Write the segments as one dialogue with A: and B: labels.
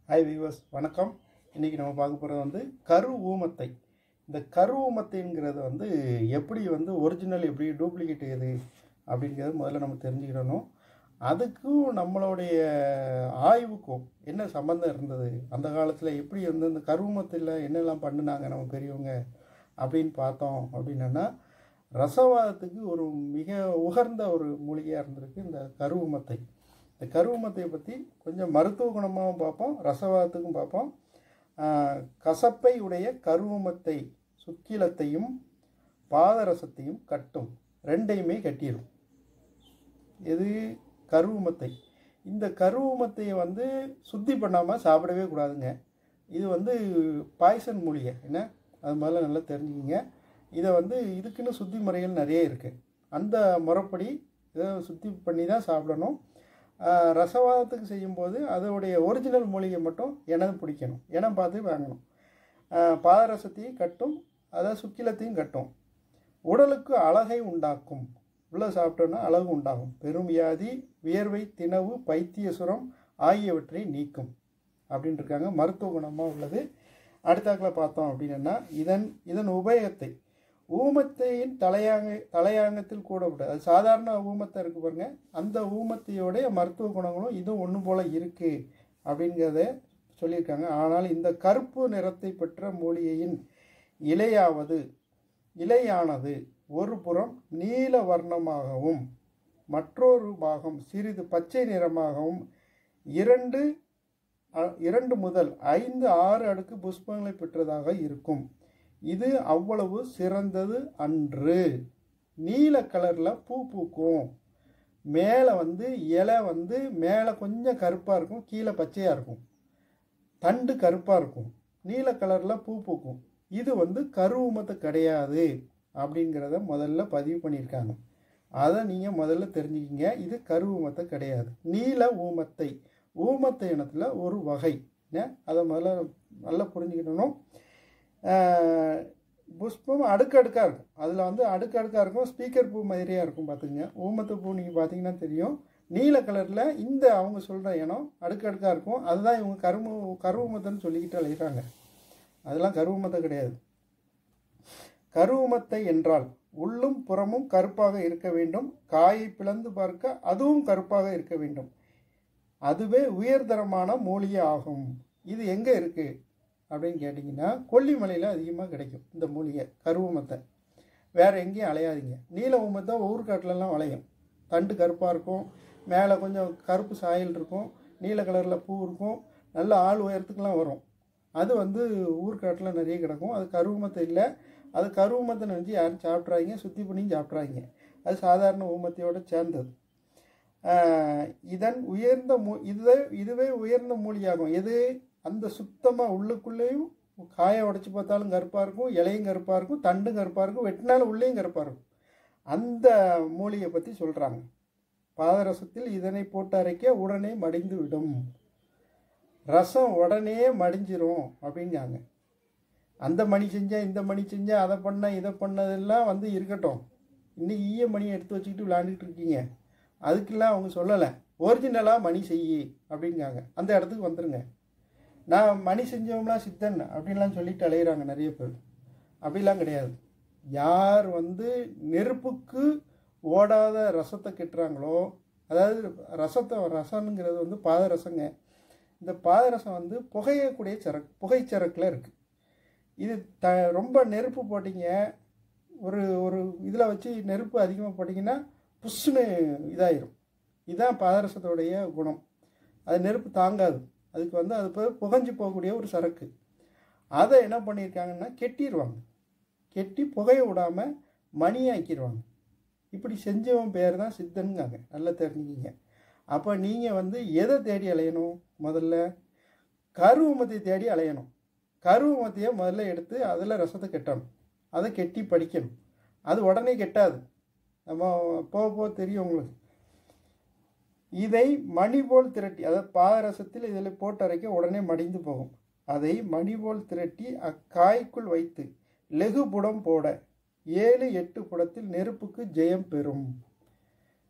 A: Hi viewers வணக்கம் இன்றைக்கி நம்ம பார்க்க போகிறது வந்து கரு ஊமத்தை இந்த கரு ஊமத்தைங்கிறது வந்து எப்படி வந்து ஒரிஜினல் எப்படி டூப்ளிகேட் எது அப்படிங்கிறது முதல்ல நம்ம தெரிஞ்சுக்கிடணும் அதுக்கும் நம்மளுடைய ஆய்வுக்கும் என்ன சம்மந்தம் இருந்தது அந்த காலத்தில் எப்படி வந்து இந்த கருவமத்தில் என்னெல்லாம் பண்ணினாங்க நம்ம பெரியவங்க அப்படின்னு பார்த்தோம் அப்படின்னா ரசவாதத்துக்கு ஒரு மிக உகர்ந்த ஒரு மூலிகையாக இருந்திருக்கு இந்த கருவமத்தை இந்த கருவமத்தை பற்றி கொஞ்சம் மருத்துவ குணமாகவும் பார்ப்போம் ரசவாதத்துக்கும் பார்ப்போம் ஆஹ், கசப்பை உடைய கருவமத்தை சுக்கிலத்தையும் பாதரசத்தையும் கட்டும் ரெண்டையுமே கட்டிடும் இது கருவமத்தை இந்த கருவமத்தையை வந்து சுத்தி பண்ணாமல் சாப்பிடவே கூடாதுங்க இது வந்து பாய்சன் மூலிகை என்ன அது மாதிரிலாம் நல்லா தெரிஞ்சுக்கிங்க இதை வந்து இதுக்குன்னு சுத்தி முறைகள் நிறைய இருக்குது அந்த முறைப்படி இதை சுத்தி பண்ணி தான் சாப்பிடணும் ஆஹ் ரசவாதத்துக்கு செய்யும்போது அதோடைய ஒரிஜினல் மூலிகை மட்டும் இனம் பிடிக்கணும் இனம் பார்த்து வாங்கணும் ஆஹ் பாதரசத்தையும் கட்டும் அதை சுக்கிலத்தையும் கட்டும் உடலுக்கு அழகை உண்டாக்கும் உள்ளே சாப்பிட்டோன்னா அழகு உண்டாகும் பெருவியாதி வியர்வை திணவு பைத்தியசுரம் ஆகியவற்றை நீக்கும் அப்படின்னு இருக்காங்க மருத்துவ குணமாக உள்ளது அடுத்தாக்கில் பார்த்தோம் அப்படின்னா இதன் இதன் உபயோகத்தை ஊமத்தையின் தலையாங்க தலையாங்கத்தில் கூட விடாது அது சாதாரண ஊமத்தை இருக்கு பாருங்க அந்த ஊமத்தையோடைய மருத்துவ குணங்களும் இதுவும் ஒன்று போல இருக்கு அப்படிங்கிறத சொல்லியிருக்காங்க ஆனால் இந்த கருப்பு நிறத்தை பெற்ற மூலிகையின் இலையாவது இலையானது ஒரு புறம் நீல வர்ணமாகவும் மற்றொரு பாகம் சிறிது பச்சை நிறமாகவும் இரண்டு அ- இரண்டு முதல் ஐந்து ஆறு அடுக்கு புஷ்பங்களை பெற்றதாக இருக்கும் இது அவ்வளவு சிறந்தது அன்று நீல கலரில் பூ பூக்கும் மேலே வந்து இலை வந்து மேலே கொஞ்சம் கருப்பாக இருக்கும் கீழே பச்சையாக இருக்கும் தண்டு கருப்பாக இருக்கும் நீல கலரில் பூ பூக்கும் இது வந்து கருவூமத்தை கிடையாது அப்படிங்கிறத முதல்ல பதிவு பண்ணியிருக்காங்க அதை நீங்கள் முதல்ல தெரிஞ்சுக்கிங்க இது கருவூமத்தை கிடையாது நீல ஊமத்தை ஊமத்தை இனத்தில் ஒரு வகை என்ன? அதை முதல்ல நல்லா புரிஞ்சுக்கிடணும் ஆஹ், புஷ்பம் அடுக்கடுக்காக இருக்கும் அதில் வந்து அடுக்கடுக்காக இருக்கும் ஸ்பீக்கர் பூ மாதிரியாக இருக்கும் பார்த்துங்க ஊமத்து பூ நீங்கள் பார்த்தீங்கன்னா தெரியும் நீல கலரில் இந்த அவங்க சொல்கிற இனம் அடுக்கடுக்காக இருக்கும் அதுதான் இவங்க கருமு கருவமத்தைன்னு சொல்லிக்கிட்டு அழைகிறாங்க அதெல்லாம் கருவமத்தை கிடையாது கருவமத்தை என்றால் உள்ளும் புறமும் கருப்பாக இருக்க வேண்டும் காயை பிளந்து பார்க்க அதுவும் கருப்பாக இருக்க வேண்டும் அதுவே உயர்தரமான மூலிகை ஆகும் இது எங்கே இருக்குது அப்படின்னு கேட்டிங்கன்னா கொல்லிமலையில் அதிகமாக கிடைக்கும் இந்த மூலிகை கருவமத்தை வேறு எங்கேயும் அலையாதீங்க நீல ஊமத்தை ஊர்காட்டிலலாம் வளையும் தண்டு கருப்பாக இருக்கும் மேலே கொஞ்சம் கருப்பு சாயல் இருக்கும் நீல கலரில் பூ இருக்கும் நல்ல ஆள் உயரத்துக்குலாம் வரும் அது வந்து ஊர்காட்டில் நிறைய கிடக்கும் அது கருவமத்தை இல்லை அது கருவமத்தை நினச்சி யாரும் சாப்பிட்றாங்க சுத்தி பண்ணியும் சாப்பிட்றாங்க அது சாதாரண ஊமத்தையோடு சேர்ந்தது ஆஹ் இதன் உயர்ந்த மூ இதுவே இதுவே உயர்ந்த மூலியாகும் எது அந்த சுத்தமாக உள்ளுக்குள்ளேயும் காயை உடைச்சி பார்த்தாலும் கருப்பாக இருக்கும் இலையும் கருப்பாக இருக்கும் தண்டும் கருப்பாக இருக்கும் வெட்டினாலும் உள்ளேயும் கருப்பாக இருக்கும் அந்த மூலிகை பற்றி சொல்கிறாங்க பாதரசத்தில் இதனை போட்டு அரைக்க உடனே மடிந்து விடும் ரசம் உடனே மடிஞ்சிரும் அப்படிங்காங்க அந்த மணி செஞ்சேன் இந்த மணி செஞ்சேன் அதை பண்ணேன் இதை பண்ணதெல்லாம் வந்து இருக்கட்டும் இன்னைக்கு ஈய மணியை எடுத்து வச்சுக்கிட்டு விளையாண்டுட்டு இருக்கீங்க அதுக்கெல்லாம் அவங்க சொல்லலை ஒரிஜினலாக மணி செய்யி அப்படிங்காங்க அந்த இடத்துக்கு வந்துருங்க நான் மணி செஞ்சவங்களாம் சித்தன் அப்படின்லாம் சொல்லிட்டு அலையிறாங்க நிறைய பேர் அப்படிலாம் கிடையாது யார் வந்து நெருப்புக்கு ஓடாத ரசத்தை கெட்டுறாங்களோ அதாவது ரசத்தை ரசம்ங்கிறது வந்து பாதரசங்க இந்த பாதரசம் வந்து புகையக்கூடிய சரக்கு புகைச்சரக்கில் இருக்குது இது த ரொம்ப நெருப்பு போட்டிங்க ஒரு ஒரு இதில் வச்சு நெருப்பு அதிகமாக போட்டிங்கன்னா புஷ்ஷுன்னு இதாயிரும் இதுதான் பாதரசத்தோடைய குணம் அது நெருப்பு தாங்காது அதுக்கு வந்து அது போய் புகஞ்சு போகக்கூடிய ஒரு சரக்கு அதை என்ன பண்ணியிருக்காங்கன்னா கெட்டிடுவாங்க கெட்டி புகைய விடாமல் மணியாக்கிடுவாங்க இப்படி செஞ்சவன் பேர் தான் சித்தனுங்காங்க நல்லா தெரிஞ்சுக்கிங்க அப்போ நீங்கள் வந்து எதை தேடி அலையணும் முதல்ல கருவமத்தை தேடி அலையணும் கருவமத்தையை முதல்ல எடுத்து அதில் ரசத்தை கெட்டணும் அதை கெட்டி படிக்கணும் அது உடனே கெட்டாது நம்ம போக போக தெரியும் உங்களுக்கு இதை மணி போல் திரட்டி அதாவது பாதரசத்தில் இதில் போட்டு அரைக்க உடனே மடிந்து போகும் அதை மணி போல் திரட்டி அக்காய்க்குள் வைத்து லெகு புடம் போட ஏழு எட்டு புடத்தில் நெருப்புக்கு ஜெயம் பெறும்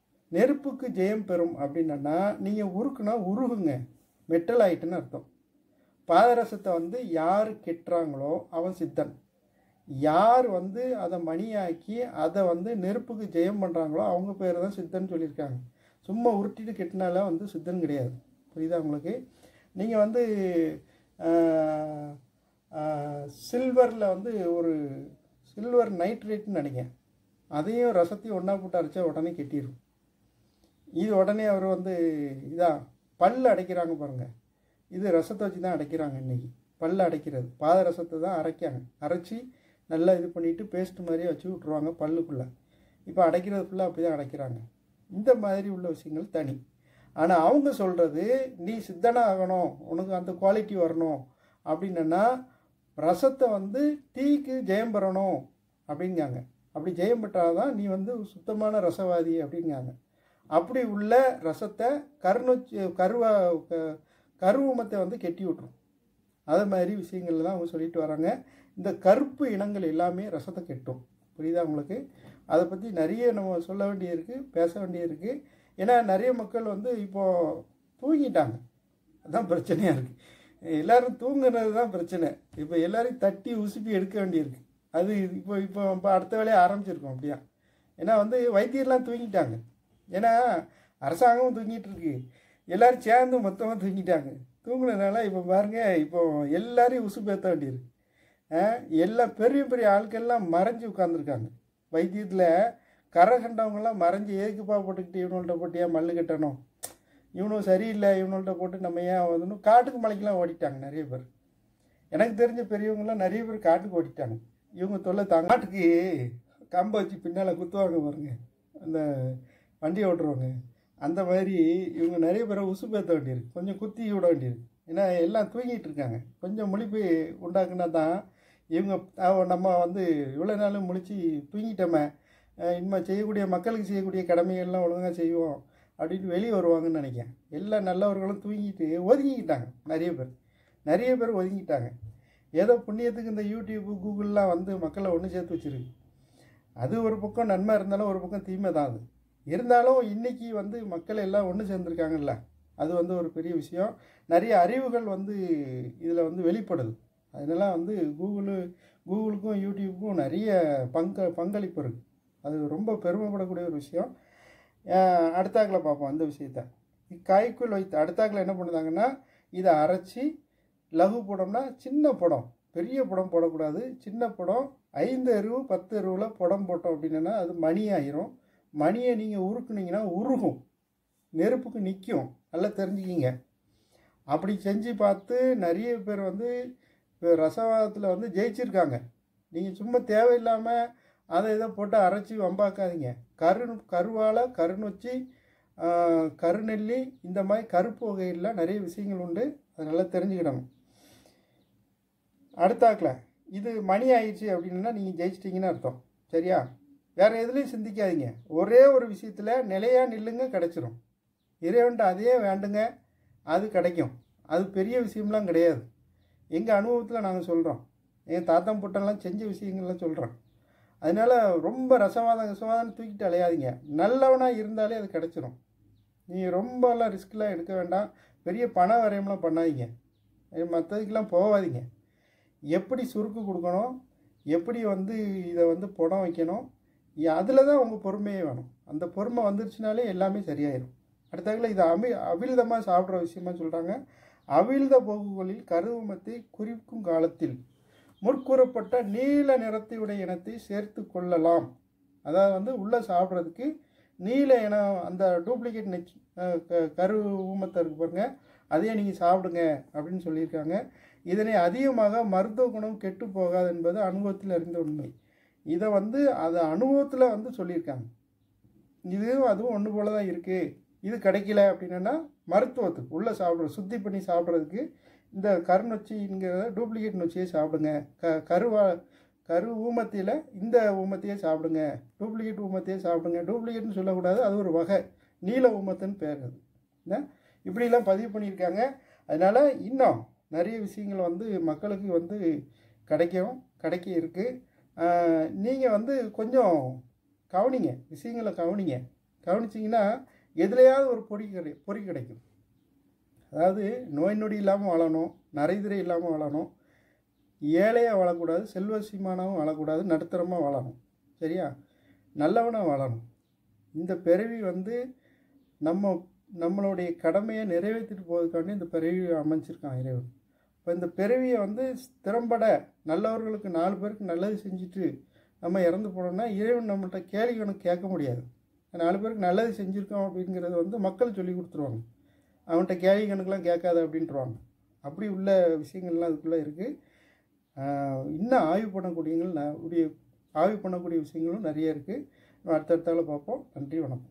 A: நெருப்புக்கு ஜெயம் பெறும் அப்படின்னா நீங்கள் உருக்குனா உருகுங்க மெட்டல் ஆயிட்டுன்னு அர்த்தம் பாதரசத்தை வந்து யார் கெட்டுறாங்களோ அவன் சித்தன் யார் வந்து அதை மணியாக்கி அதை வந்து நெருப்புக்கு ஜெயம் பண்ணுறாங்களோ அவங்க பேர் தான் சித்தன் சொல்லியிருக்காங்க சும்மா உருட்டிட்டு கெட்டினால வந்து சித்தன் கிடையாது புரியுதா உங்களுக்கு நீங்கள் வந்து சில்வரில் வந்து ஒரு சில்வர் நைட்ரேட்னு நினைக்கிறேன் அதையும் ரசத்தையும் ஒன்றா போட்டு அரைச்சா உடனே கெட்டிடும் இது உடனே அவர் வந்து இதான் பல் அடைக்கிறாங்க பாருங்கள் இது ரசத்தை வச்சு தான் அடைக்கிறாங்க இன்றைக்கி பல் அடைக்கிறது பாத ரசத்தை தான் அரைக்காங்க அரைச்சி நல்லா இது பண்ணிவிட்டு பேஸ்ட் மாதிரியே வச்சு விட்ருவாங்க பல்லுக்குள்ளே இப்போ அடைக்கிறது ஃபுல்லாக அப்படி தான் அடைக்கிறாங்க இந்த மாதிரி உள்ள விஷயங்கள் தனி ஆனால் அவங்க சொல்கிறது நீ சித்தனாக ஆகணும் உனக்கு அந்த குவாலிட்டி வரணும் அப்படின்னா ரசத்தை வந்து டீக்கு ஜெயம் பெறணும் அப்படிங்காங்க அப்படி ஜெயம் பெற்றால் தான் நீ வந்து சுத்தமான ரசவாதி அப்படிங்காங்க அப்படி உள்ள ரசத்தை கருநொச்சி கருவா க- கருவமத்தை வந்து கெட்டி விட்ரும் அது மாதிரி விஷயங்கள் தான் அவங்க சொல்லிட்டு வராங்க இந்த கருப்பு இனங்கள் எல்லாமே ரசத்தை கெட்டும் புரியுதா உங்களுக்கு அதை பற்றி நிறைய நம்ம சொல்ல வேண்டியிருக்கு பேச வேண்டியிருக்கு ஏன்னா நிறைய மக்கள் வந்து இப்போது தூங்கிட்டாங்க அதான் பிரச்சனையாக இருக்குது எல்லாரும் தூங்குறது தான் பிரச்சனை இப்போ எல்லாரையும் தட்டி உசுப்பி எடுக்க வேண்டியிருக்கு அது இப்போ இப்போ இப்போ அடுத்த வேலையை ஆரம்பிச்சிருக்கோம் அப்படியா ஏன்னா வந்து வைத்தியர்லாம் தூங்கிட்டாங்க ஏன்னா அரசாங்கமும் தூங்கிட்டு இருக்கு எல்லாரும் சேர்ந்து மொத்தமாக தூங்கிட்டாங்க தூங்குனதுனால இப்போ பாருங்க இப்போ எல்லாரையும் உசுப்பேற்ற வேண்டியிருக்கு ஆ, எல்லா பெரிய பெரிய ஆட்கள்லாம் மறைஞ்சு உட்காந்துருக்காங்க வைத்தியத்தில் கரை கண்டவங்கெல்லாம் மறைஞ்சு ஏக்குப்பா போட்டுக்கிட்டு இவனுள்கிட்ட போட்டு ஏன் மல்லு கட்டணும் இவனும் சரியில்லை இவனுள்கிட்ட போட்டு நம்ம ஏன் வந்து காட்டுக்கு மலைக்கெல்லாம் ஓடிட்டாங்க நிறைய பேர் எனக்கு தெரிஞ்ச பெரியவங்களாம் நிறைய பேர் காட்டுக்கு ஓடிட்டாங்க இவங்க தொல்லை தாங்க காட்டுக்கு கம்பை வச்சு பின்னால் குத்துவாங்க பாருங்க அந்த வண்டி ஓட்டுறவங்க அந்த மாதிரி இவங்க நிறைய பேரை உசுப்பேற்ற வேண்டியிருக்கு கொஞ்சம் குத்தி விட வேண்டியிருக்கு ஏன்னா எல்லாம் தூங்கிட்டு இருக்காங்க கொஞ்சம் முழிப்பு உண்டாக்குனா தான் இவங்க அவ- நம்ம வந்து இவ்வளோ நாள் முழிச்சு தூங்கிட்டோமே அஹ் இனிமேல் செய்யக்கூடிய மக்களுக்கு செய்யக்கூடிய கடமைகள்லாம் ஒழுங்காக செய்வோம் அப்படின்னு வெளியே வருவாங்கன்னு நினைக்கிறேன் எல்லா நல்லவர்களும் தூங்கிட்டு ஒதுங்கிக்கிட்டாங்க நிறைய பேர் நிறைய பேர் ஒதுங்கிட்டாங்க ஏதோ புண்ணியத்துக்கு இந்த யூடியூப்பு கூகுள்லாம் வந்து மக்களை ஒன்று சேர்த்து வச்சிருக்கு அது ஒரு பக்கம் நன்மை இருந்தாலும் ஒரு பக்கம் தீமை தான் அது இருந்தாலும் இன்னைக்கு வந்து மக்கள் எல்லாம் ஒன்று சேர்ந்துருக்காங்கல்ல அது வந்து ஒரு பெரிய விஷயம் நிறைய அறிவுகள் வந்து இதில் வந்து வெளிப்படுது அதனால வந்து கூகுளு கூகுளுக்கும் யூடியூப்புக்கும் நிறைய பங்க பங்களிப்பு இருக்குது அது ரொம்ப பெருமைப்படக்கூடிய ஒரு விஷயம் அஹ் அடுத்தாக்கில் பார்ப்போம் அந்த விஷயத்த காய்க்குள் வைத்து அடுத்தாக்கில் என்ன பண்ணுதாங்கன்னா இதை அரைச்சி லகு படம்னா சின்ன படம் பெரிய படம் போடக்கூடாது சின்ன படம் ஐந்து எருவு பத்து எருவில் படம் போட்டோம் அப்படின்னா அது மணி ஆயிரும் மணியை நீங்கள் உருக்குனீங்கன்னா உருகும் நெருப்புக்கு நிற்கும் நல்லா தெரிஞ்சுக்கிங்க அப்படி செஞ்சு பார்த்து நிறைய பேர் வந்து இப்போ ரசவாதத்தில் வந்து ஜெயிச்சிருக்காங்க நீங்கள் சும்மா தேவையில்லாமல் அதை இதை போட்டு அரைச்சி வம்பாக்காதீங்க கரு கருவாழை கருநொச்சி ஆஹ், கருநெல்லி இந்த மாதிரி கருப்பு வகையில் நிறைய விஷயங்கள் உண்டு அதை நல்லா தெரிஞ்சுக்கிடணும் அடுத்தாக்கில் இது மணி ஆயிடுச்சு அப்படின்னா நீங்கள் ஜெயிச்சிட்டிங்கன்னு அர்த்தம் சரியா வேறு எதுலேயும் சிந்திக்காதீங்க ஒரே ஒரு விஷயத்தில் நிலையாக நில்லுங்க கிடச்சிரும் இறைவன்ட்ட அதையே வேண்டுங்க அது கிடைக்கும் அது பெரிய விஷயம்லாம் கிடையாது எங்கள் அனுபவத்தில் நாங்கள் சொல்கிறோம் என் தாத்தம் புட்டெல்லாம் செஞ்ச விஷயங்கள்லாம் சொல்கிறோம் அதனால் ரொம்ப ரசவாதம் ரசவாதம் தூக்கிட்டு அலையாதீங்க நல்லவனாக இருந்தாலே அது கிடச்சிரும் நீங்கள் ரொம்பலாம் ரிஸ்க்லாம் எடுக்க வேண்டாம் பெரிய பண வரையம்லாம் பண்ணாதீங்க மற்றதுக்கெல்லாம் போகாதீங்க எப்படி சுருக்கு கொடுக்கணும் எப்படி வந்து இதை வந்து புடம் வைக்கணும் அதில் தான் உங்கள் பொறுமையே வேணும் அந்த பொறுமை வந்துருச்சுனாலே எல்லாமே சரியாயிடும் அடுத்ததுல இது அமி அவிழ்தமாக சாப்பிட்ற விஷயமா சொல்கிறாங்க அவிழ்த போகுகளில் கருவமத்தை குறிக்கும் காலத்தில் முற்கூறப்பட்ட நீல நிறத்தையுடைய இனத்தை சேர்த்து கொள்ளலாம் அதாவது வந்து உள்ளே சாப்பிட்றதுக்கு நீல இனம் அந்த டூப்ளிகேட் நெச் அஹ் க- கரு ஊமத்தை இருக்கு பாருங்க அதையே நீங்கள் சாப்பிடுங்க அப்படின்னு சொல்லியிருக்காங்க இதனை அதிகமாக மருத்துவ குணம் கெட்டு போகாது என்பது அனுபவத்தில் அறிந்த உண்மை இதை வந்து அது அனுபவத்தில் வந்து சொல்லியிருக்காங்க இதுவும் அதுவும் ஒன்று போல தான் இருக்குது இது கிடைக்கல அப்படின்னா மருத்துவத்துக்கு உள்ளே சாப்பிட்றது சுத்தி பண்ணி சாப்பிட்றதுக்கு இந்த கருநொச்சிங்கிற டூப்ளிகேட் நொச்சியை சாப்பிடுங்க க கருவா கரு ஊமத்தியில் இந்த ஊமத்தையே சாப்பிடுங்க டூப்ளிகேட் ஊமத்தையே சாப்பிடுங்க டூப்ளிகேட்னு சொல்லக்கூடாது அது ஒரு வகை நீல ஊமத்துன்னு பேர் அது என்ன இப்படிலாம் பதிவு பண்ணியிருக்காங்க அதனால் இன்னும் நிறைய விஷயங்கள் வந்து மக்களுக்கு வந்து கிடைக்கும் கிடைக்க இருக்குது நீங்கள் வந்து கொஞ்சம் கவனிங்க விஷயங்களை கவனிங்க கவனிச்சிங்கன்னா எதுலையாவது ஒரு பொறி கிடை பொறி கிடைக்கும் அதாவது நோய் நொடி இல்லாமல் வாழணும் நரைதிரை இல்லாமல் வாழணும் ஏழையாக வாழக்கூடாது செல்வசிமானவும் வாழக்கூடாது நடுத்தரமாக வாழணும் சரியா நல்லவனாக வாழணும் இந்த பிறவி வந்து நம்ம நம்மளுடைய கடமையை நிறைவேற்றிட்டு போவதுக்காண்டி இந்த பிறவி அமைச்சிருக்கான் இறைவன் இப்போ இந்த பிறவியை வந்து திறம்பட நல்லவர்களுக்கு நாலு பேருக்கு நல்லது செஞ்சுட்டு நம்ம இறந்து போனோம்னா இறைவன் நம்மள்கிட்ட கேள்வி கணக்கு கேட்க முடியாது நாலு பேருக்கு நல்லது செஞ்சுருக்கோம் அப்படிங்கிறது வந்து மக்கள் சொல்லி கொடுத்துருவாங்க அவன்கிட்ட கேள்வி கணக்கெலாம் கேட்காத அப்படின்ட்டுருவாங்க அப்படி உள்ள விஷயங்கள்லாம் அதுக்குள்ளே இருக்குது இன்னும் ஆய்வு பண்ணக்கூடியங்கள் ந- உடைய ஆய்வு பண்ணக்கூடிய விஷயங்களும் நிறைய இருக்குது அடுத்தடுத்தால பார்ப்போம் நன்றி வணக்கம்